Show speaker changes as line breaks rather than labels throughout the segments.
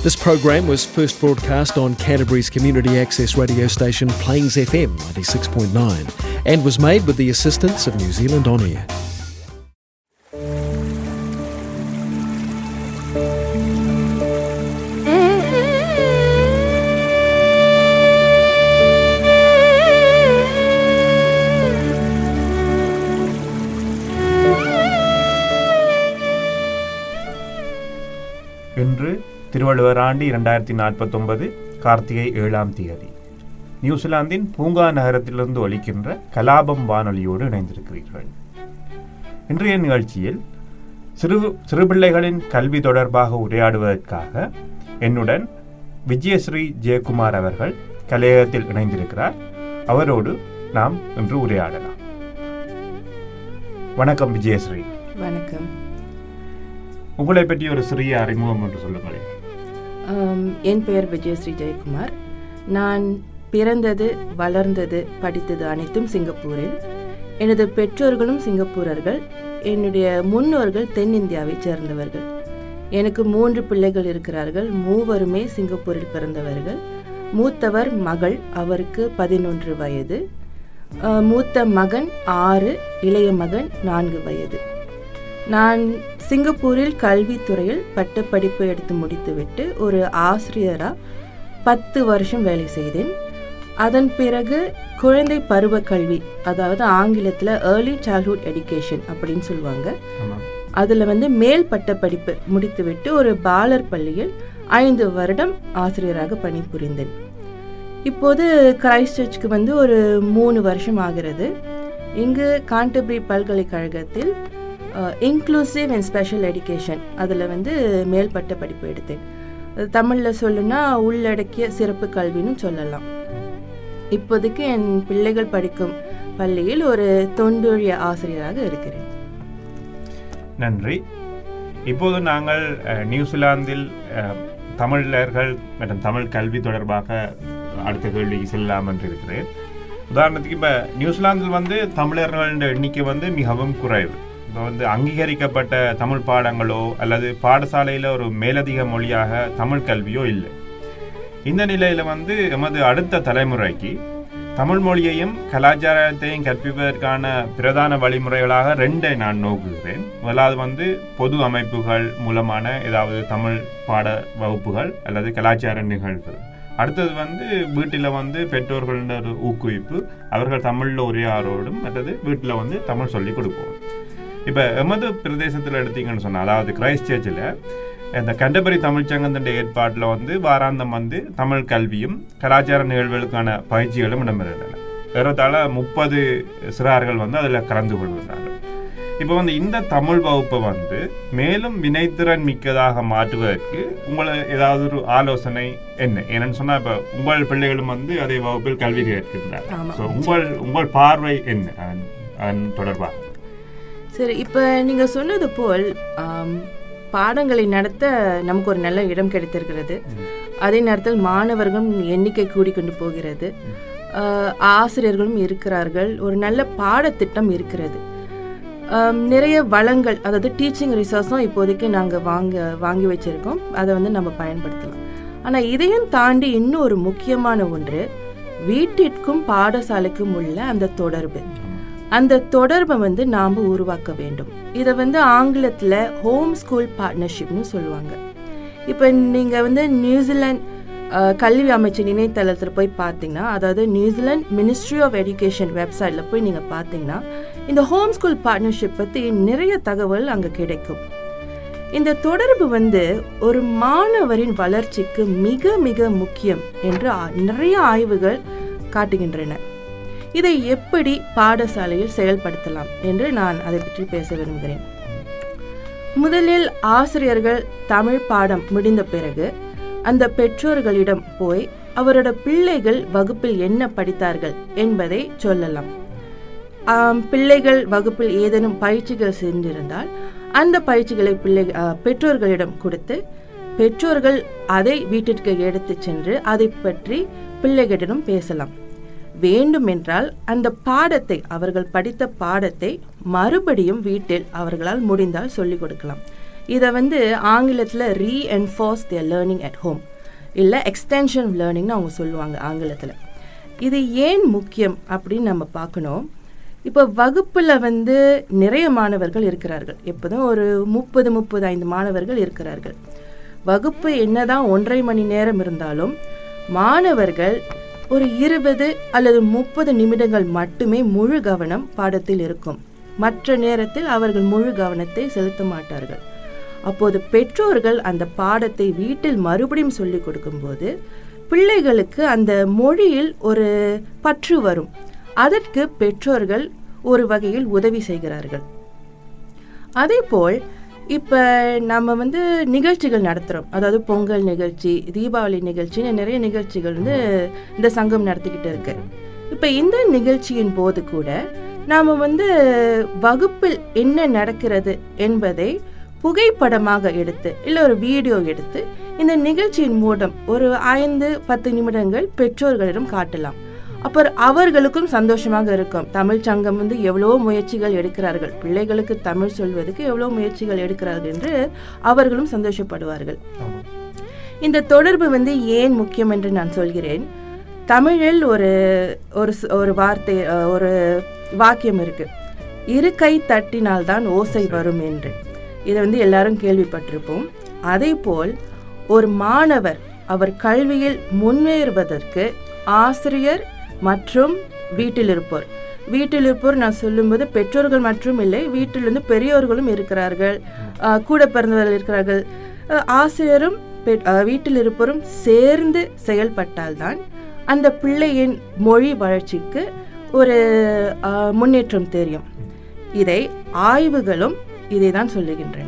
This program was first broadcast on Canterbury's community access radio station Plains FM 96.9 and was made with the assistance of New Zealand On Air.
இன்று திருவள்ளுவர் ஆண்டு இரண்டாயிரத்தி நாற்பத்தொன்பது கார்த்திகை ஏழாம் தேதி நியூசிலாந்தின் பூங்கா நகரத்திலிருந்து ஒலிக்கின்ற கலாபம் வானொலியோடு இணைந்திருக்கிறீர்கள் இன்றைய நிகழ்ச்சியில் சிறு சிறுபிள்ளைகளின் கல்வி தொடர்பாக உரையாடுவதற்காக என்னுடன் விஜயஸ்ரீ ஜெயக்குமார் அவர்கள் கலையகத்தில் இணைந்திருக்கிறார் அவரோடு நாம் இன்று உரையாடலாம் வணக்கம் விஜயஸ்ரீ
வணக்கம்
உங்களை பற்றி ஒரு சிறிய அறிமுகம் என்று சொல்லுங்களேன்
ஆம், என் பெயர் விஜயஸ்ரீ ஜெயக்குமார் நான் பிறந்தது வளர்ந்தது படித்தது அனைத்தும் சிங்கப்பூரில் எனது பெற்றோர்களும் சிங்கப்பூரர்கள் என்னுடைய முன்னோர்கள் தென்னிந்தியாவைச் சேர்ந்தவர்கள் எனக்கு மூன்று பிள்ளைகள் இருக்கிறார்கள் மூவருமே சிங்கப்பூரில் பிறந்தவர்கள் மூத்தவர் மகள் அவருக்கு பதினொன்று வயது ஆ, மூத்த மகன் ஆறு இளைய மகன் நான்கு வயது நான் சிங்கப்பூரில் கல்வித்துறையில் பட்டப்படிப்பு எடுத்து முடித்துவிட்டு ஒரு ஆசிரியராக பத்து வருஷம் வேலை செய்தேன் அதன் பிறகு குழந்தை பருவ கல்வி அதாவது ஆங்கிலத்தில் ஏர்லி சைல்ட்ஹுட் எடுகேஷன் அப்படின்னு சொல்லுவாங்க
ஆமாம்
அதில் வந்து மேல் பட்டப்படிப்பு முடித்துவிட்டு ஒரு பாலர் பள்ளியில் ஐந்து வருடம் ஆசிரியராக பணிபுரிந்தேன் இப்போது கிரைஸ்ட் சர்ச்சுக்கு வந்து ஒரு மூணு வருஷம் ஆகிறது இங்கு காண்டபரி பல்கலைக்கழகத்தில் இன்க்ளூசிவ் அண்ட் ஸ்பெஷல் எடுகேஷன் அதில் வந்து மேல்பட்ட படிப்பு எடுத்தேன் அது தமிழில் சொல்லுனா உள்ளடக்கிய சிறப்பு கல்வின்னு சொல்லலாம் இப்போதைக்கு என் பிள்ளைகள் படிக்கும் பள்ளியில் ஒரு தொண்டொழிய ஆசிரியராக இருக்கிறேன்
நன்றி இப்போது நாங்கள் அஹ், நியூசிலாந்தில் அஹ், தமிழர்கள் மற்றும் தமிழ் கல்வி தொடர்பாக அடுத்த கேள்விக்கு செல்லலாம் என்று இருக்கிறேன் உதாரணத்துக்கு இப்போ நியூசிலாந்தில் வந்து தமிழர்களின் எண்ணிக்கை வந்து மிகவும் குறைவு இப்போ வந்து அங்கீகரிக்கப்பட்ட தமிழ் பாடங்களோ அல்லது பாடசாலையில் ஒரு மேலதிக மொழியாக தமிழ் கல்வியோ இல்லை இந்த நிலையில் வந்து எமது அடுத்த தலைமுறைக்கு தமிழ் மொழியையும் கலாச்சாரத்தையும் கற்பிப்பதற்கான பிரதான வழிமுறைகளாக ரெண்டை நான் நோக்குகிறேன் முதலாவது வந்து பொது அமைப்புகள் மூலமான ஏதாவது தமிழ் பாட வகுப்புகள் அல்லது கலாச்சார நிகழ்வுகள் அடுத்தது வந்து வீட்டில் வந்து பெற்றோர்களோட ஒரு ஊக்குவிப்பு அவர்கள் தமிழில் உரையாரோடும் மற்றது வீட்டில் வந்து தமிழ் சொல்லி கொடுப்போம் இப்போ எமது பிரதேசத்தில் எடுத்தீங்கன்னு சொன்னால் அதாவது கிரைஸ்ட் சர்ச்சில் இந்த கண்டபரி தமிழ்ச்சங்கத்தின் ஏற்பாட்டில் வந்து வாராந்தம் வந்து தமிழ் கல்வியும் கலாச்சார நிகழ்வுகளுக்கான பயிற்சிகளும் இடம்பெறுகின்றன ஏறத்தாழ முப்பது சிறார்கள் வந்து அதில் கலந்து கொள்கிறார்கள் இப்போ வந்து இந்த தமிழ் வகுப்பை வந்து மேலும் வினைத்திறன் மிக்கதாக மாற்றுவதற்கு உங்களை ஏதாவது ஒரு ஆலோசனை என்ன ஏன்னு சொன்னால் இப்போ உங்கள் பிள்ளைகளும் வந்து அதே வகுப்பில் கல்வி கேட்கின்றனர்
ஆமா.
ஸோ உங்கள் உங்கள் பார்வை என்ன அதன் அதன் தொடர்பாக
சரி இப்போ நீங்கள் சொன்னது போல் ஆம், பாடங்களை நடத்த நமக்கு ஒரு நல்ல இடம் கிடைத்திருக்கிறது அதே நேரத்தில் மாணவர்களும் எண்ணிக்கை கூடிக்கொண்டு போகிறது ஆஹ், ஆசிரியர்களும் இருக்கிறார்கள் ஒரு நல்ல பாடத்திட்டம் இருக்கிறது ஆம், நிறைய வளங்கள் அதாவது டீச்சிங் ரிசோர்ஸும் இப்போதைக்கு நாங்கள் வாங்க வாங்கி வச்சிருக்கோம் அதை வந்து நம்ம பயன்படுத்தலாம் ஆனால் இதையும் தாண்டி இன்னும் ஒரு முக்கியமான ஒன்று வீட்டிற்கும் பாடசாலைக்கும் உள்ள அந்த தொடர்பு அந்த தொடர்பை வந்து நாம் உருவாக்க வேண்டும் இதை வந்து ஆங்கிலத்தில் ஹோம் ஸ்கூல் பார்ட்னர்ஷிப்னு சொல்லுவாங்க இப்போ நீங்கள் வந்து நியூசிலாந்து அஹ், கல்வி அமைச்சர் இணையதளத்தில் போய் பார்த்தீங்கன்னா அதாவது நியூசிலாந்து மினிஸ்ட்ரி ஆஃப் எஜுகேஷன் வெப்சைட்டில் போய் நீங்கள் பார்த்தீங்கன்னா இந்த ஹோம் ஸ்கூல் பார்ட்னர்ஷிப் பற்றி நிறைய தகவல் அங்கே கிடைக்கும் இந்த தொடர்பு வந்து ஒரு மாணவரின் வளர்ச்சிக்கு மிக மிக முக்கியம் என்று ஆ- நிறைய ஆய்வுகள் காட்டுகின்றன இதை எப்படி பாடசாலையில் செயல்படுத்தலாம் என்று நான் அதை பற்றி பேச விரும்புகிறேன் முதலில் ஆசிரியர்கள் தமிழ் பாடம் முடிந்த பிறகு அந்த பெற்றோர்களிடம் போய் அவரோட பிள்ளைகள் வகுப்பில் என்ன படித்தார்கள் என்பதை சொல்லலாம் ஆம், பிள்ளைகள் வகுப்பில் ஏதேனும் பயிற்சிகள் சென்றிருந்தால் அந்த பயிற்சிகளை பிள்ளை ஆ, பெற்றோர்களிடம் கொடுத்து பெற்றோர்கள் அதை வீட்டிற்கு எடுத்துச் சென்று அதை பற்றி பிள்ளைகளிடம் பேசலாம் வேண்டுமென்றால் அந்த பாடத்தை அவர்கள் படித்த பாடத்தை மறுபடியும் வீட்டில் அவர்களால் முடிந்தால் சொல்லிக் கொடுக்கலாம் இதை வந்து ஆங்கிலத்தில் reinforce their learning at home இல்லை எக்ஸ்டென்ஷன் லேர்னிங்னு அவங்க சொல்லுவாங்க ஆங்கிலத்தில் இது ஏன் முக்கியம் அப்படின்னு நம்ம பார்க்கணும் இப்போ வகுப்பில் வந்து நிறைய மாணவர்கள் இருக்கிறார்கள் எப்போதும் ஒரு முப்பது முப்பது ஐந்து மாணவர்கள் இருக்கிறார்கள் வகுப்பு என்னதான் ஒன்றரை மணி நேரம் இருந்தாலும் மாணவர்கள் ஒரு இருபது அல்லது முப்பது நிமிடங்கள் மட்டுமே முழு கவனம் பாடத்தில் இருக்கும் மற்ற நேரத்தில் அவர்கள் முழு கவனத்தை செலுத்த மாட்டார்கள் அப்போது பெற்றோர்கள் அந்த பாடத்தை வீட்டில் மறுபடியும் சொல்லிக் கொடுக்கும்போது பிள்ளைகளுக்கு அந்த மொழியில் ஒரு பற்று வரும் அதற்கு பெற்றோர்கள் ஒரு வகையில் உதவி செய்கிறார்கள் அதேபோல் இப்போ நம்ம வந்து நிகழ்ச்சிகள் நடத்துகிறோம் அதாவது பொங்கல் நிகழ்ச்சி தீபாவளி நிகழ்ச்சின்னு நிறைய நிகழ்ச்சிகள் வந்து இந்த சங்கம் நடத்திக்கிட்டு இருக்கு இப்போ இந்த நிகழ்ச்சியின் போது கூட நாம் வந்து வகுப்பில் என்ன நடக்கிறது என்பதை புகைப்படமாக எடுத்து இல்லை ஒரு வீடியோ எடுத்து இந்த நிகழ்ச்சியின் மூலம் ஒரு ஐந்து பத்து நிமிடங்கள் பெற்றோர்களிடம் காட்டலாம் அப்புறம் அவர்களுக்கும் சந்தோஷமாக இருக்கும் தமிழ் சங்கம் வந்து எவ்வளோ முயற்சிகள் எடுக்கிறார்கள் பிள்ளைகளுக்கு தமிழ் சொல்வதற்கு எவ்வளோ முயற்சிகள் எடுக்கிறார்கள் என்று அவர்களும் சந்தோஷப்படுவார்கள்
ஆமாம்
இந்த தொடர்பு வந்து ஏன் முக்கியம் என்று நான் சொல்கிறேன் தமிழில் ஒரு ஒரு ச- ஒரு வார்த்தை அஹ், ஒரு வாக்கியம் இருக்கு இரு கை தட்டினால்தான் ஓசை வரும் என்று இதை வந்து எல்லாரும் கேள்விப்பட்டிருப்போம் அதே போல் ஒரு மாணவர் அவர் கல்வியில் முன்னேறுவதற்கு ஆசிரியர் மற்றும் வீட்டில் இருப்போர் வீட்டில் இருப்போர் நான் சொல்லும்போது பெற்றோர்கள் மற்றும் இல்லை வீட்டில் இருந்து பெரியோர்களும் இருக்கிறார்கள் அஹ், கூட பிறந்தவர்கள் இருக்கிறார்கள் அஹ், ஆசிரியரும் பெ- அஹ், வீட்டில் இருப்போரும் சேர்ந்து செயல்பட்டால்தான் அந்த பிள்ளையின் மொழி வளர்ச்சிக்கு ஒரு அஹ், முன்னேற்றம் தெரியும் இதை ஆய்வுகளும் இதை தான் சொல்லுகின்றன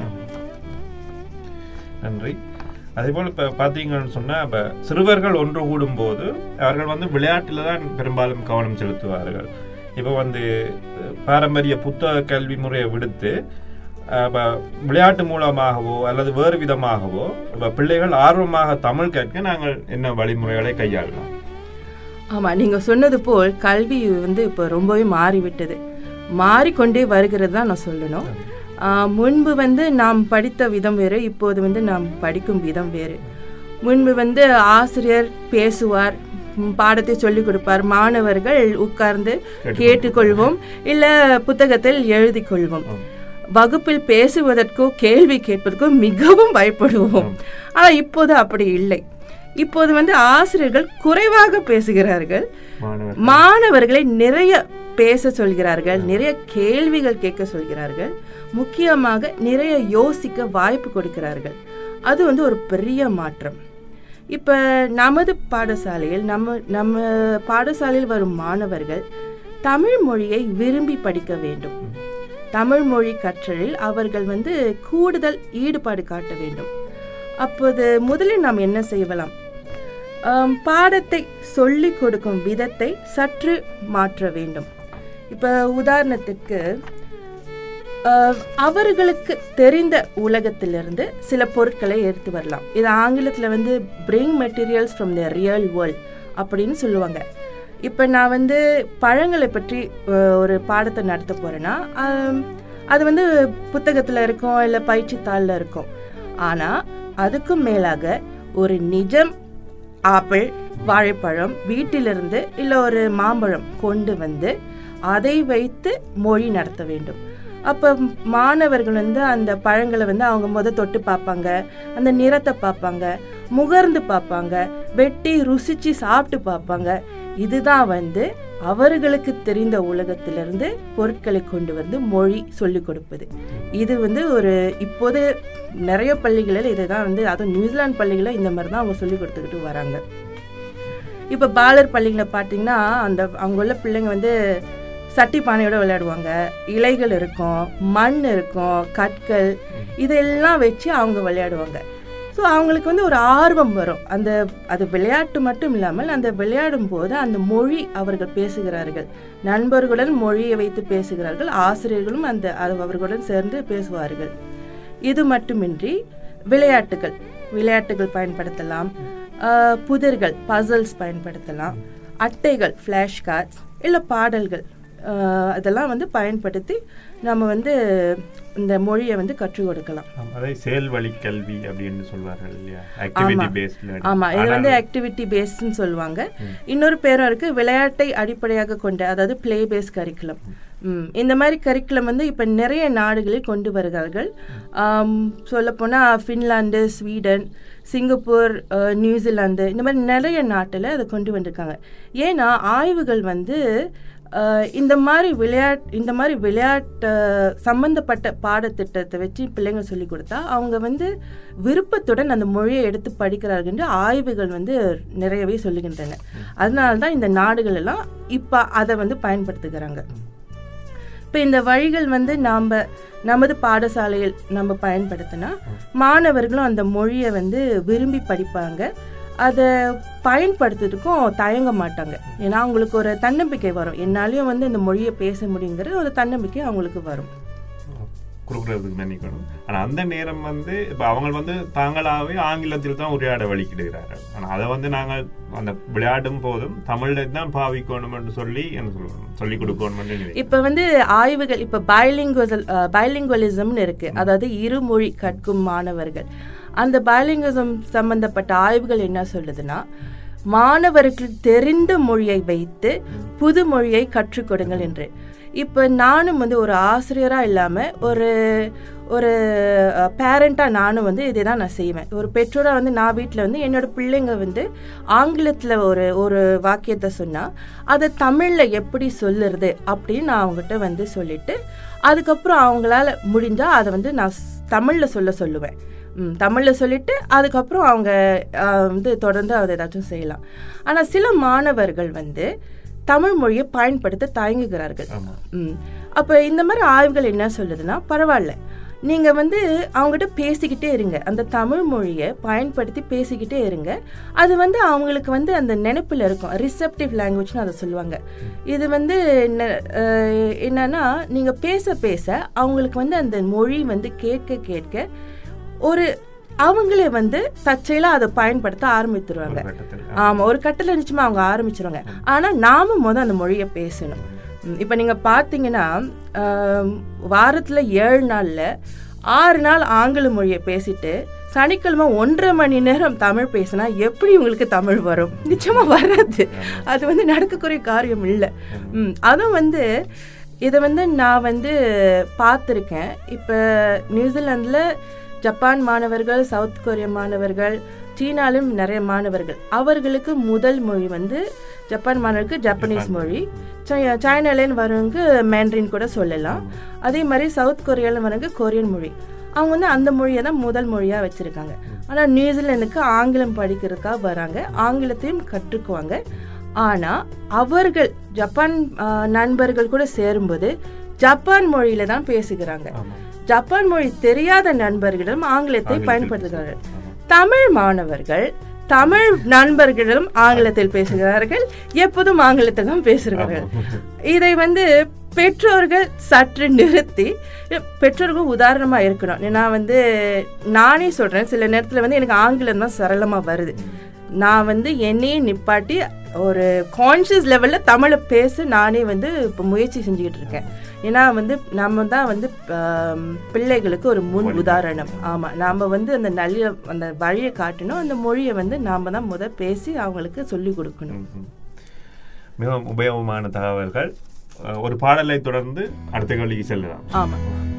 நன்றி அதேபோல் இப்போ பார்த்தீங்கன்னு சொன்னால் இப்போ சிறுவர்கள் ஒன்று கூடும்போது அவர்கள் வந்து விளையாட்டில் தான் பெரும்பாலும் கவனம் செலுத்துவார்கள் இப்போ வந்து அஹ், பாரம்பரிய புத்தக கல்வி முறையை விடுத்து அஹ், இப்போ விளையாட்டு மூலமாகவோ அல்லது வேறு விதமாகவோ இப்போ பிள்ளைகள் ஆர்வமாக தமிழ் கற்க நாங்கள் என்ன வழிமுறைகளை கையாளலாம்
ஆமா நீங்க சொன்னது போல் கல்வி வந்து இப்போ ரொம்பவே மாறிவிட்டது மாறிக்கொண்டே வருகிறது தான் நான் சொல்லணும் ஆஹ், முன்பு வந்து நாம் படித்த விதம் வேறு இப்போது வந்து நாம் படிக்கும் விதம் வேறு முன்பு வந்து ஆசிரியர் பேசுவார் ம், பாடத்தை சொல்லிக் கொடுப்பார் மாணவர்கள் உட்கார்ந்து கேட்டுக்கொள்வோம் இல்ல புத்தகத்தில் எழுதி கொள்வோம் வகுப்பில் பேசுவதற்கோ கேள்வி கேட்பதற்கோ மிகவும் பயப்படுவோம் ஆனா இப்போது அப்படி இல்லை இப்போது வந்து ஆசிரியர்கள் குறைவாக பேசுகிறார்கள்
மாணவர்
மாணவர்களை நிறைய பேச சொல்கிறார்கள் நிறைய கேள்விகள் கேட்க சொல்கிறார்கள் முக்கியமாக நிறைய யோசிக்க வாய்ப்பு கொடுக்கிறார்கள் அது வந்து ஒரு பெரிய மாற்றம் இப்போ நமது பாடசாலையில் நம்ம நம்ம பாடசாலையில் வரும் மாணவர்கள் தமிழ் மொழியை விரும்பி படிக்க வேண்டும் தமிழ் மொழி கற்றலில் அவர்கள் வந்து கூடுதல் ஈடுபாடு காட்ட வேண்டும் அப்போது முதலில் நாம் என்ன செய்யலாம் ஆம், பாடத்தை சொல்லிக் கொடுக்கும் விதத்தை சற்று மாற்ற வேண்டும் இப்போ உதாரணத்துக்கு அஹ், அவர்களுக்கு தெரிந்த உலகத்திலிருந்து சில பொருட்களை எடுத்து வரலாம் இது ஆங்கிலத்தில் வந்து bring materials from the real world அப்படின்னு சொல்லுவாங்க இப்போ நான் வந்து பழங்களை பற்றி அஹ், ஒரு பாடத்தை நடத்த போகிறேன்னா அது வந்து புத்தகத்தில் இருக்கும் இல்லை பயிற்சித்தாளில் இருக்கும் ஆனால் அதுக்கும் மேலாக ஒரு நிஜம் ஆப்பிள் வாழைப்பழம் வீட்டிலிருந்து இல்லை ஒரு மாம்பழம் கொண்டு வந்து அதை வைத்து மொழி நடத்த வேண்டும் அப்போ மாணவர்கள் வந்து அந்த பழங்களை வந்து அவங்க முத தொட்டு பார்ப்பாங்க அந்த நிறத்தை பார்ப்பாங்க முகர்ந்து பார்ப்பாங்க வெட்டி ருசிச்சு சாப்பிட்டு பார்ப்பாங்க இதுதான் வந்து அவர்களுக்கு தெரிந்த உலகத்திலிருந்து பொருட்களை கொண்டு வந்து மொழி சொல்லிக் கொடுப்பது இது வந்து ஒரு இப்போது நிறைய பள்ளிகளில் இதை தான் வந்து அதுவும் நியூசிலாந்து பள்ளிகளில் இந்த மாதிரி தான் அவங்க சொல்லி கொடுத்துக்கிட்டு வராங்க இப்போ பாலர் பள்ளிகளை பார்த்தீங்கன்னா அந்த அவங்க உள்ள பிள்ளைங்க வந்து சட்டி பானையோட விளையாடுவாங்க இலைகள் இருக்கும் மண் இருக்கும் கற்கள் இதெல்லாம் வச்சு அவங்க விளையாடுவாங்க ஸோ அவங்களுக்கு வந்து ஒரு ஆர்வம் வரும் அந்த அது விளையாட்டு மட்டும் இல்லாமல் அந்த விளையாடும் போது அந்த மொழி அவர்கள் பேசுகிறார்கள் நண்பர்களுடன் மொழியை வைத்து பேசுகிறார்கள் ஆசிரியர்களும் அந்த அது அவர்களுடன் சேர்ந்து பேசுவார்கள் இது மட்டுமின்றி விளையாட்டுகள் விளையாட்டுகள் பயன்படுத்தலாம் ஆஹ் புதிர்கள் பசல்ஸ் பயன்படுத்தலாம் அட்டைகள் ஃப்ளாஷ் கார்ட்ஸ் இல்லை பாடல்கள் ஆஹ், அதெல்லாம் வந்து பயன்படுத்தி நம்ம வந்து இந்த மொழியை வந்து கற்றுக் கொடுக்கலாம்
ஆமா, அதை செயல் வழி கல்வி அப்படின்னு சொல்வார்கள் இல்லையா ஆக்டிவிட்டி
ஆமா.
பேஸ்ட்
ஆமா இது வந்து ஆக்டிவிட்டி பேஸ்ட்னு சொல்லுவாங்க இன்னொரு பேரும் இருக்கு விளையாட்டை அடிப்படையாக கொண்ட அதாவது ப்ளே பேஸ் கரிக்குலம் ம் இந்த மாதிரி கரிக்குலம் வந்து இப்போ நிறைய நாடுகளில் கொண்டு வருகிறார்கள் சொல்லப்போனால் ஃபின்லாந்து ஸ்வீடன் சிங்கப்பூர் அஹ், நியூசிலாந்து இந்த மாதிரி நிறைய நாட்டில் அதை கொண்டு வந்திருக்காங்க ஏன்னா ஆய்வுகள் வந்து அஹ், இந்த மாதிரி விளையாட் இந்த மாதிரி விளையாட்டு சம்பந்தப்பட்ட பாடத்திட்டத்தை வச்சு பிள்ளைங்க சொல்லி கொடுத்தா அவங்க வந்து விருப்பத்துடன் அந்த மொழியை எடுத்து படிக்கிறார்கள் என்று ஆய்வுகள் வந்து நிறையவே சொல்லுகின்றன அதனால தான் இந்த நாடுகள் எல்லாம் இப்போ அதை வந்து பயன்படுத்துகிறாங்க இப்போ இந்த வழிகள் வந்து நாம் நமது பாடசாலையில் நம்ம பயன்படுத்தினா மாணவர்களும் அந்த மொழியை வந்து விரும்பி படிப்பாங்க அதை பயன்படுத்துறதுக்கும் தயங்க மாட்டாங்க ஏன்னா அவங்களுக்கு ஒரு தன்னம்பிக்கை வரும் என்னாலையும் வந்து இந்த மொழியை பேச முடியுங்கிற ஒரு தன்னம்பிக்கை அவங்களுக்கு வரும்
கொடுக்குறதுக்கு நினைக்கணும் ஆனா அந்த நேரம் வந்து இப்ப அவங்க வந்து தாங்களாவே ஆங்கிலத்தில் தான் உரையாட வழிக்கிடுகிறார்கள் ஆனா அதை வந்து நாங்கள் அந்த விளையாடும் போதும் தமிழ்ல தான் பாவிக்கணும்னு சொல்லி என்ன சொல்லணும் சொல்லி கொடுக்கணும்னு நினைக்கிறேன்
இப்போ வந்து ஆய்வுகள் இப்போ பைலிங்குவல் பைலிங்குவலிசம்னு இருக்கு அதாவது இருமொழி கற்கும் மாணவர்கள் அந்த பைலிங்குவலிசம் சம்பந்தப்பட்ட ஆய்வுகள் என்ன சொல்லுதுன்னா மாணவர்கள் தெரிந்த மொழியை வைத்து புது மொழியை கற்றுக் கொடுங்கள் என்று இப்போ நானும் வந்து ஒரு ஆசிரியராக இல்லாமல் ஒரு ஒரு பேரண்ட்டாக நானும் வந்து இதை தான் நான் செய்வேன் ஒரு பெற்றோராக வந்து நான் வீட்டில் வந்து என்னோட பிள்ளைங்க வந்து ஆங்கிலத்தில் ஒரு ஒரு வாக்கியத்தை சொன்னால் அதை தமிழில் எப்படி சொல்லுறது அப்படின்னு நான் அவங்ககிட்ட வந்து சொல்லிட்டு அதுக்கப்புறம் அவங்களால முடிஞ்சால் அதை வந்து நான் தமிழில் சொல்ல சொல்லுவேன் ம், தமிழில் சொல்லிட்டு அதுக்கப்புறம் அவங்க ஆஹ், வந்து தொடர்ந்து அதை ஏதாச்சும் செய்யலாம் ஆனால் சில மாணவர்கள் வந்து தமிழ் மொழியை பயன்படுத்த தயங்குகிறார்கள்
ஆமா
ம் அப்போ இந்த மாதிரி ஆய்வுகள் என்ன சொல்லுதுன்னா பரவாயில்ல நீங்கள் வந்து அவங்ககிட்ட பேசிக்கிட்டே இருங்க அந்த தமிழ் மொழியை பயன்படுத்தி பேசிக்கிட்டே இருங்க அது வந்து அவங்களுக்கு வந்து அந்த நினைப்பில் இருக்கும் ரிசெப்டிவ் லாங்குவேஜ்னு அதை சொல்லுவாங்க இது வந்து என்ன- அஹ், என்னன்னா நீங்கள் பேச பேச அவங்களுக்கு வந்து அந்த மொழி வந்து கேட்க கேட்க ஒரு அவங்களே வந்து தற்செயலா அதை பயன்படுத்த ஆரம்பித்துருவாங்க
ஒரு கட்டத்தில்.
ஆமா ஒரு கட்டல நிச்சயமா அவங்க ஆரம்பிச்சிருவாங்க ஆனா நாம முத அந்த மொழியை பேசணும் ம், இப்ப நீங்க பாத்தீங்கன்னா ஆம், வாரத்துல ஏழு நாள்ல ஆறு நாள் ஆங்கில மொழியை பேசிட்டு சனிக்கிழமை ஒன்றரை மணி நேரம் தமிழ் பேசினா எப்படி உங்களுக்கு தமிழ் வரும் நிச்சயமா வராது அது வந்து நடக்கக்கூடிய காரியம் இல்லை ம் அதுவும் வந்து இதை வந்து நான் வந்து பார்த்துருக்கேன் இப்போ நியூசிலாந்தில் ஜப்பான் மாணவர்கள் சவுத் கொரிய மாணவர்கள் சீனாலும் நிறைய மாணவர்கள் அவர்களுக்கு முதல் மொழி வந்து ஜப்பான் மாணவருக்கு ஜப்பனீஸ் மொழி சை- சைனாலேன்னு வரவங்க மேண்ட்ரின் கூட சொல்லலாம் அதே மாதிரி சவுத் கொரியாவில் வரவங்க கொரியன் மொழி அவங்க வந்து அந்த மொழியை தான் முதல் மொழியாக வச்சுருக்காங்க ஆனால் நியூசிலாந்துக்கு ஆங்கிலம் படிக்கிறதுக்காக வராங்க ஆங்கிலத்தையும் கற்றுக்குவாங்க ஆனால் அவர்கள் ஜப்பான் ஆ, நண்பர்கள் கூட சேரும்போது ஜப்பான் மொழியில தான் பேசுகிறாங்க
ஆமா.
ஜப்பான் மொழி தெரியாத நண்பர்களிடம் ஆங்கிலத்தை
ஆங்கிலத்தில்
பயன்படுத்துகிறார்கள்
ஆமா.
தமிழ் மாணவர்கள் தமிழ் நண்பர்களிடம் ஆங்கிலத்தில் பேசுகிறார்கள் எப்போதும் ஆங்கிலத்தில் தான் பேசுகிறார்கள் இதை வந்து பெற்றோர்கள் சற்று நிறுத்தி பெற்றோர்கள் உதாரணமா இருக்கணும் நான் வந்து நானே சொல்றேன் சில நேரத்துல வந்து எனக்கு ஆங்கிலம் தான் சரளமா வருது நான் வந்து என்னையே நிப்பாட்டி ஒரு கான்ஷியஸ் லெவல்ல தமிழை பேச நானே வந்து இப்போ முயற்சி செஞ்சுக்கிட்டு இருக்கேன் ஏன்னா வந்து நம்ம தான் வந்து ஆம், பிள்ளைகளுக்கு ஒரு முன் உதாரணம் ஆமா நாம வந்து அந்த நல்ல அந்த வழியை காட்டணும் அந்த மொழியை வந்து நாம தான் முத பேசி அவங்களுக்கு சொல்லி கொடுக்கணும்
ம்ஹும். மிகவும் உபயோகமான தகவல்கள் அஹ், ஒரு பாடலை தொடர்ந்து அடுத்த கேள்விக்கு செல்லலாம்
ஆமா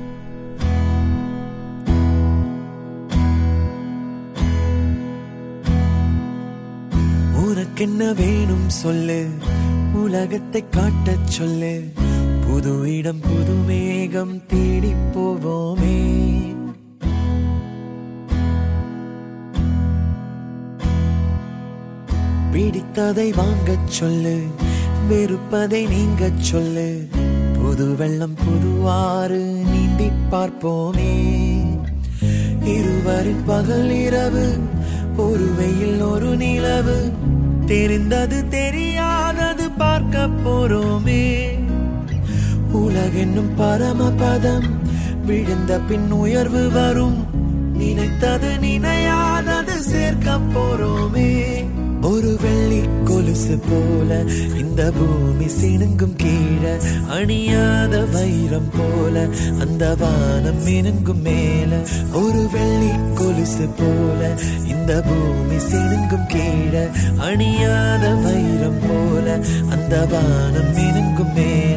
உனக்கென்ன வேணும் சொல்லு உலகத்தை காட்டச் சொல்லு புது இடம் புது மேகம் தேடி போவோமே பிடித்ததை வாங்கச் சொல்லு வெறுப்பதை நீங்கச் சொல்லு புது வெள்ளம் புது ஆறு நீந்தி பார்ப்போமே இருவரின் பகல் இரவு ஒரு வெயில் ஒரு நிலவு தெரிந்தது தெரியாதது பார்க்க போறோமே உலகென்னும் பரமபதம் விழுந்த பின் உயர்வு வரும் நினைத்தது நினையாதது சேர்க்க போறோமே ஒரு வெள்ளி கொலுசு கொலுசு போல இந்த பூமி சிணுங்கும் கீழே அணியாத வைரம் போல அந்த வானம் மினுங்கும் மேல ஒரு வெள்ளி கொலுசு போல இந்த பூமி சிணுங்கும் கீழே அணியாத வைரம் போல அந்த வானம் மினுங்கும் மேல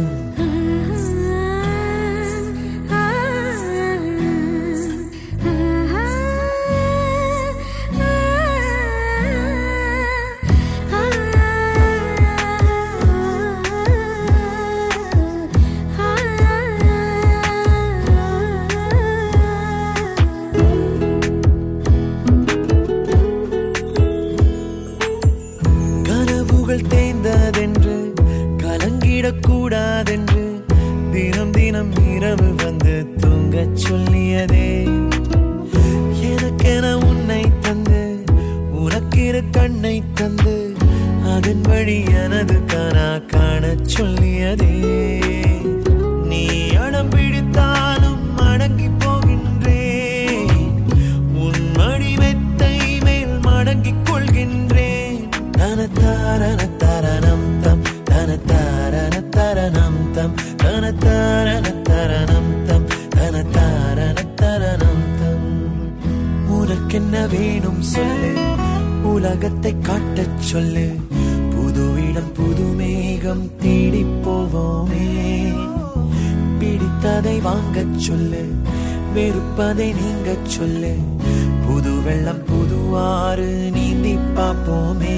கனவுகள் தேய்ந்ததென்று கலங்கிடக் கூடாதென்று தினம் தினம் இரவு வந்து தூங்கச் சொல்லியதே எனக்கென உன்னை தந்து உனக்கிரு கண்ணை தந்து அதன் வழி எனது கனா காணச் சொல்லியதே நீ அடம் பிடித்தாலும் அடங்கி போகின்றேன் உன் மடி மெத்தை மேல் மடங்கிக் கொள்கின்றேன் தன தாரண தரணம் தம் தன தாரண தரணம் தம் தன தாரண தரணம் தம் தன தாரண தரணம் தம் உனக்கென்ன வேணும் சொல்லு உலகத்தை காட்டச் சொல்லு புது இடம் புது மேகம் தேடி போவோமே பிடித்ததை வாங்கச் சொல்லு வெறுப்பதை நீங்கச் சொல்லு புது வெள்ளம் புது ஆறு நீந்தி பார்ப்போமே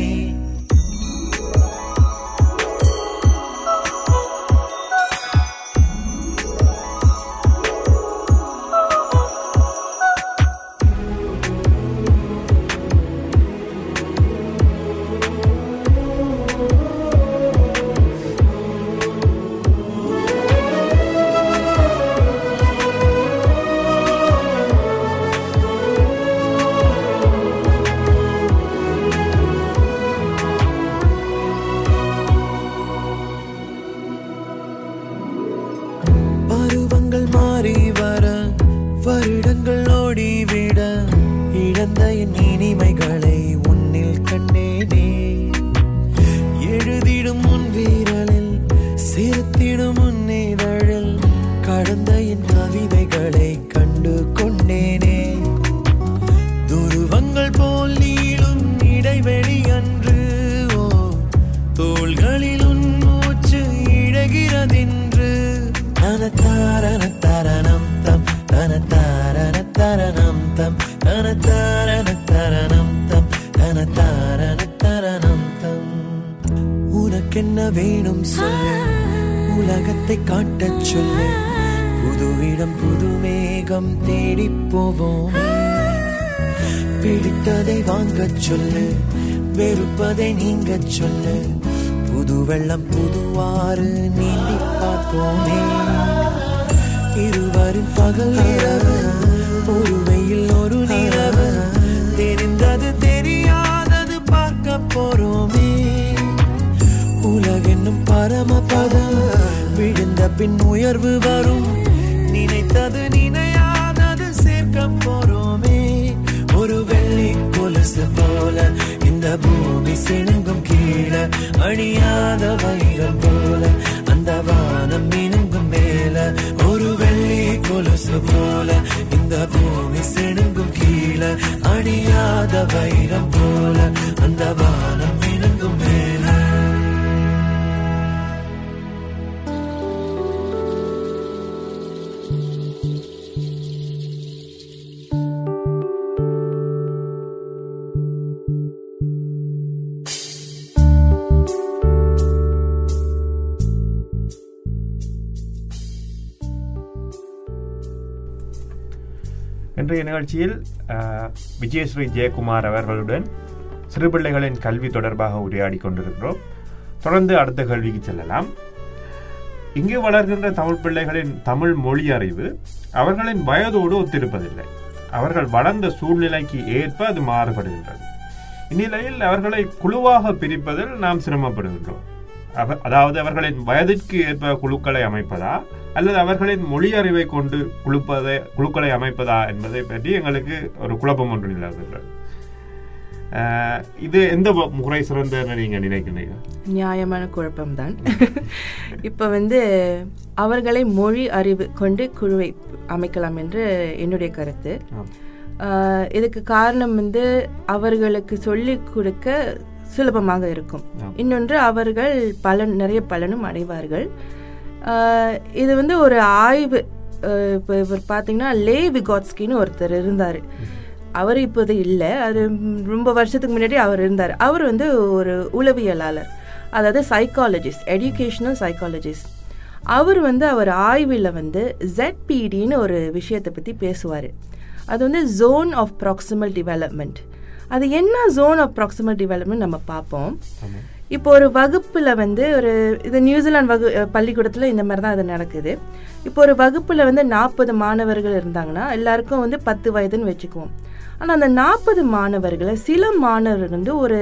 பருவங்கள் மாறி வர வருடங்கள் ஓடிவிட இழந்த என் இனிமைகளை உன்னில் கண்டேனே எழுதிடும் உன் வீரலில் சிரித்திடும் உன் இதழில் கடந்த என் கவிதைகளை கண்டு கொண்டேனே துருவங்கள் போல் நீளும் இடைவெளி அன்று ஓ தோள்களில் உன் மூச்சு இழகிறதென்று தன தாரண தரணம் தம் தன தாரண தரணம் தம் தன தாரண தரணம் தம் தன தாரண தரணம் தம் உனக்கென்ன வேணும் சொல்லு உலகத்தை காட்டச் சொல்லு புது இடம் புது மேகம் தேடி போவோம் பிடித்ததை வாங்கச் சொல்லு வெறுப்பதை நீங்கச் சொல்லு புது வெள்ளம் புதுவாறு நீந்தி பார்ப்போமே இருவரின் பகல் இரவு ஒரு வெயில் ஒரு நிலவு தெரிந்தது தெரியாதது பார்க்க போறோமே உலகென்னும் பரமபதம் விழுந்த பின் உயர்வு வரும் நினைத்தது நினையாதது சேர்க்க போறோமே ஒரு வெள்ளி கொலுசு போல இந்த பூமி சிணுங்கும் கீழே அழியாத வைரம் போல அந்த வானம் மினுங்கும் மேல ஒரு வெள்ளி கொலுசு போல இந்த பூமி சிணுங்கும் கீழே அழியாத வைரம் போல அந்த வானம் மினுங்கும் மேல
இன்றைய நிகழ்ச்சியில் அஹ், விஜயஸ்ரீ ஜெயக்குமார் அவர்களுடன் சிறுபிள்ளைகளின் கல்வி தொடர்பாக உரையாடி கொண்டிருக்கிறோம் தொடர்ந்து அடுத்த கேள்விக்கு செல்லலாம் இங்கு வளர்கின்ற தமிழ் பிள்ளைகளின் தமிழ் மொழி அறிவு அவர்களின் வயதோடு ஒத்திருப்பதில்லை அவர்கள் வளர்ந்த சூழ்நிலைக்கு ஏற்ப அது மாறுபடுகின்றது இந்நிலையில் அவர்களை குழுவாக பிரிப்பதில் நாம் சிரமப்படுகின்றோம் அவ- அதாவது அவர்களின் வயதிற்கு ஏற்ப குழுக்களை அமைப்பதா அல்லது அவர்களின் மொழி அறிவை கொண்டு குழுப்பதை குழுக்களை அமைப்பதா என்பதை பற்றி எங்களுக்கு ஒரு குழப்பம் ஒன்று நிலவுகிறது அஹ், இது எந்த மு- முறை சிறந்தன்னு நீங்க நினைக்கிறீங்க
நியாயமான குழப்பம்தான் இப்போ வந்து அவர்களை மொழி அறிவு கொண்டு குழுவை அமைக்கலாம் என்று என்னுடைய கருத்து
ஆம்.
ஆஹ் இதுக்கு காரணம் வந்து அவர்களுக்கு சொல்லிக் கொடுக்க சுலபமாக இருக்கும்
ஆம்.
இன்னொன்று அவர்கள் பலன் நிறைய பலனும் அடைவார்கள் ஆஹ் இது வந்து ஒரு ஆய்வு ஆஹ் இப்போ இவர் பார்த்தீங்கன்னா லே விகாட்ஸ்கின்னு ஒருத்தர் இருந்தார் அவர் இப்போது இல்லை அது ரொம்ப வருஷத்துக்கு முன்னாடி அவர் இருந்தார் அவர் வந்து ஒரு உளவியலாளர் அதாவது சைக்காலஜிஸ்ட் எஜுகேஷனல் சைக்காலஜிஸ்ட் அவர் வந்து அவர் ஆய்வில் வந்து ZPD-ன்னு ஒரு விஷயத்தை பற்றி பேசுவார் அது வந்து ஜோன் ஆஃப் ப்ராக்சிமல் டெவலப்மெண்ட் அது என்ன ஜோன் ஆஃப் ப்ராக்சிமல் டெவலப்மெண்ட் நம்ம பார்ப்போம் இப்போ ஒரு வகுப்பில் வந்து ஒரு இது நியூசிலாந்து வகு பள்ளிக்கூடத்தில் இந்த மாதிரி தான் அது நடக்குது இப்போ ஒரு வகுப்பில் வந்து நாற்பது மாணவர்கள் இருந்தாங்கன்னா எல்லாருக்கும் வந்து பத்து வயதுன்னு வச்சுக்குவோம் ஆனால் அந்த நாற்பது மாணவர்களை சில மாணவர்கள் வந்து ஒரு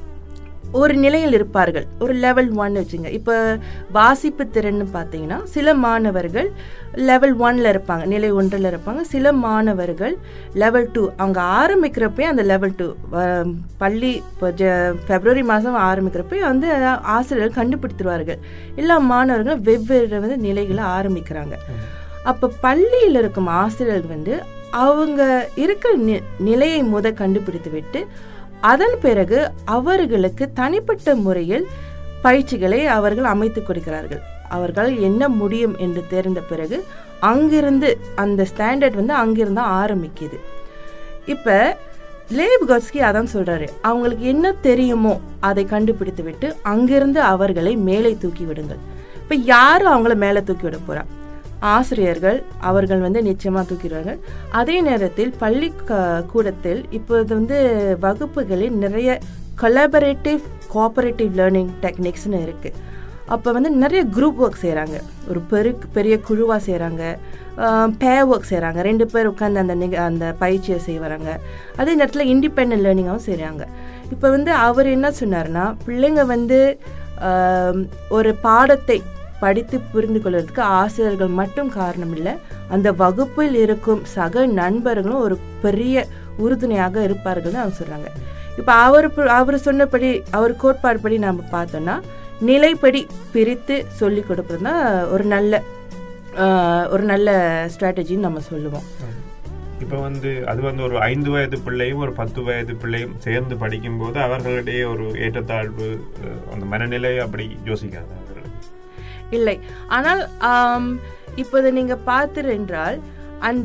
ஒரு நிலையில் இருப்பார்கள் ஒரு லெவல் ஒன் வச்சுங்க இப்போ வாசிப்பு திறன்னு பார்த்தீங்கன்னா சில மாணவர்கள் லெவல் ஒன்ல இருப்பாங்க நிலை ஒன்றில் இருப்பாங்க சில மாணவர்கள் லெவல் டூ அவங்க ஆரம்பிக்கிறப்பே அந்த லெவல் டூ பள்ளி இப்போ ஜ பிப்ரவரி மாதம் ஆரம்பிக்கிறப்ப வந்து ஆசிரியர்கள் கண்டுபிடித்துருவார்கள் எல்லா மாணவர்களும் வெவ்வேறு வந்து நிலைகளை ஆரம்பிக்கிறாங்க அப்போ பள்ளியில் இருக்கும் ஆசிரியர்கள் வந்து அவங்க இருக்கிற நி நிலையை முத கண்டுபிடித்து விட்டு அதன் பிறகு அவர்களுக்கு தனிப்பட்ட முறையில் பயிற்சிகளை அவர்கள் அமைத்துக் கொடுக்கிறார்கள் அவர்கள் என்ன முடியும் என்று தெரிந்த பிறகு அங்கிருந்து அந்த ஸ்டாண்டர்ட் வந்து அங்கிருந்து ஆரம்பிக்குது இப்போ லேப் கட்ஸ்கி அதான் சொல்றாரு அவங்களுக்கு என்ன தெரியுமோ அதை கண்டுபிடித்து விட்டு அங்கிருந்து அவர்களை மேலே தூக்கி விடுங்கள் இப்போ யாரும் அவங்கள மேலே தூக்கி விட போறா ஆசிரியர்கள் அவர்கள் வந்து நிச்சயமாக தூக்கிடுவார்கள் அதே நேரத்தில் பள்ளி க- கூடத்தில் இப்போது வந்து வகுப்புகளில் நிறைய கொலாபரேட்டிவ் கோஆபரேட்டிவ் லேர்னிங் டெக்னிக்ஸ்னு இருக்குது அப்போ வந்து நிறைய குரூப் ஒர்க் செய்கிறாங்க ஒரு பெரு பெரிய குழுவாக செய்கிறாங்க பே ஒர்க் செய்கிறாங்க ரெண்டு பேர் உட்காந்து அந்த நிக அந்த பயிற்சியை செய்வாங்க அதே நேரத்தில் இண்டிபெண்ட் லேர்னிங்காகவும் செய்கிறாங்க இப்போ வந்து அவர் என்ன சொன்னார்னா பிள்ளைங்க வந்து ஆம், ஒரு பாடத்தை படித்து புரிந்து கொள்வதற்கு ஆசிரியர்கள் மட்டும் காரணம் இல்லை அந்த வகுப்பில் இருக்கும் சக நண்பர்களும் ஒரு பெரிய உறுதுணையாக இருப்பார்கள்னு அவங்க சொல்கிறாங்க இப்போ அவர் ப- அவர் சொன்னபடி அவர் கோட்பாடுபடி நாம் பார்த்தோம்னா நிலைப்படி பிரித்து சொல்லி கொடுப்பது தான் ஒரு நல்ல ஆஹ், ஒரு நல்ல ஸ்ட்ராட்டஜின்னு நம்ம சொல்லுவோம்
இப்போ வந்து அது வந்து ஒரு ஐந்து வயது பிள்ளையும் ஒரு பத்து வயது பிள்ளையும் சேர்ந்து படிக்கும்போது அவர்களிடையே ஒரு ஏற்றத்தாழ்வு அஹ், அந்த மனநிலை அப்படி யோசிக்காது அவர்கள்
இல்லை ஆனால் ஆம், இப்போது நீங்க பார்த்தீர் என்றால் அந்த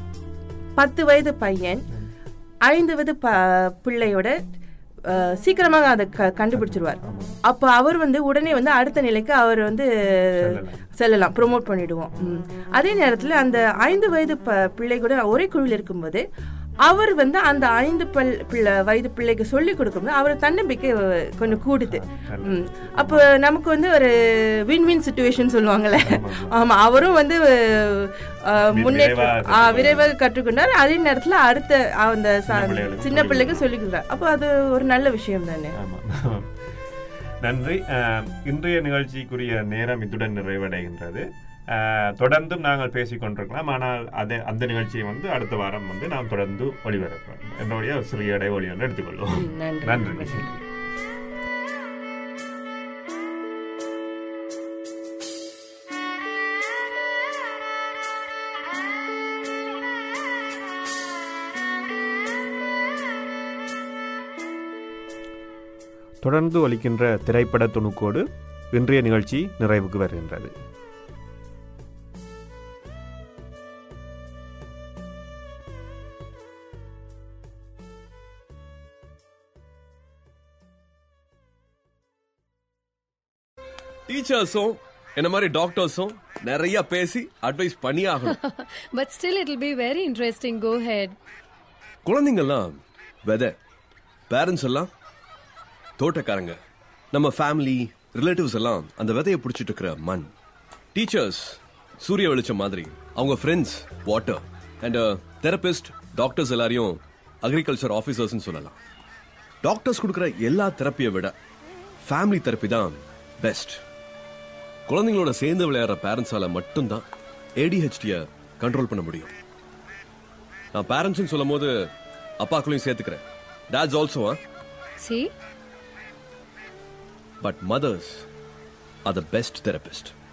பத்து வயது பையன் ஐந்து வயது ப பிள்ளையோட அஹ், சீக்கிரமாக அதை க கண்டுபிடிச்சிருவார் அப்போ அவர் வந்து உடனே வந்து அடுத்த நிலைக்கு அவர் வந்து செல்லலாம் ப்ரோமோட் பண்ணிடுவோம் ம். அதே நேரத்தில் அந்த ஐந்து வயது ப பிள்ளை கூட ஒரே குழுவில் இருக்கும்போது அவர் வந்து அந்த ஐந்து பல் பிள்ளை வயது பிள்ளைக்கு சொல்லி கொடுக்கும்போது அவர் தன்னம்பிக்கை அஹ், கொஞ்சம் கூடுது ம். அப்போ நமக்கு வந்து ஒரு வின் வின் சுச்சுவேஷன் சொல்லுவாங்கல்ல ஆமா அவரும் வந்து அஹ்,
வி-
முன்னேற்றம்
விரைவாக
ஆ, விரைவாக கற்றுக்கொண்டார் அதே நேரத்தில் அடுத்த அந்த ச-
பிள்ளைகளுக்கு
சின்ன பிள்ளைக்கு சொல்லி கொடுக்குறார் அப்போ அது ஒரு நல்ல விஷயம் தானே
ஆமாம் நன்றி அஹ், இன்றைய நிகழ்ச்சிக்குரிய நேரம் இத்துடன் நிறைவடைகின்றது அஹ், தொடர்ந்தும் நாங்கள் பேசிக் கொண்டிருக்கலாம் ஆனால் அதை அந்த நிகழ்ச்சியை வந்து அடுத்த வாரம் வந்து நாம் தொடர்ந்து ஒளிபரப்போம் என்னுடைய ஒரு சிறிய இடைவெளி ஒன்று எடுத்துக்கொள்வோம்
ம், நன்றி.
நன்றி தொடர்ந்து ஒலிக்கின்ற திரைப்பட துணுக்கோடு இன்றைய நிகழ்ச்சி நிறைவுக்கு வருகின்றது
டீச்சர்ஸும் என்ன மாதிரி டாக்டர்ஸும் நிறைய பேசி அட்வைஸ் பண்ணி ஆகணும்
But still, it'll be very interesting. Go ahead.
குழந்தைங்கெல்லாம் விதை பேரண்ட்ஸ் எல்லாம் தோட்டக்காரங்க நம்ம ஃபேமிலி ரிலேட்டிவ்ஸ் எல்லாம் அந்த விதையை பிடிச்சிட்டு இருக்கிற மண் டீச்சர்ஸ் சூரிய வெளிச்சம் மாதிரி அவங்க friends water and therapist doctors எல்லாரையும் அக்ரிகல்ச்சர் ஆஃபீஸர்ஸ்னு சொல்லலாம் டாக்டர்ஸ் கொடுக்குற எல்லா தெரப்பியை விட ஃபேமிலி தெரப்பி தான் பெஸ்ட் குழந்தைங்களோட சேர்ந்து விளையாடுற பேரண்ட்ஸால மட்டும்தான் ஏடிஹெச்டிய கண்ட்ரோல் பண்ண முடியும் நான் பேரண்ட்ஸ்னு சொல்லும் போது அப்பாக்களையும் சேர்த்துக்கிறேன் Dads also, huh?
See?
But mothers are the best therapist.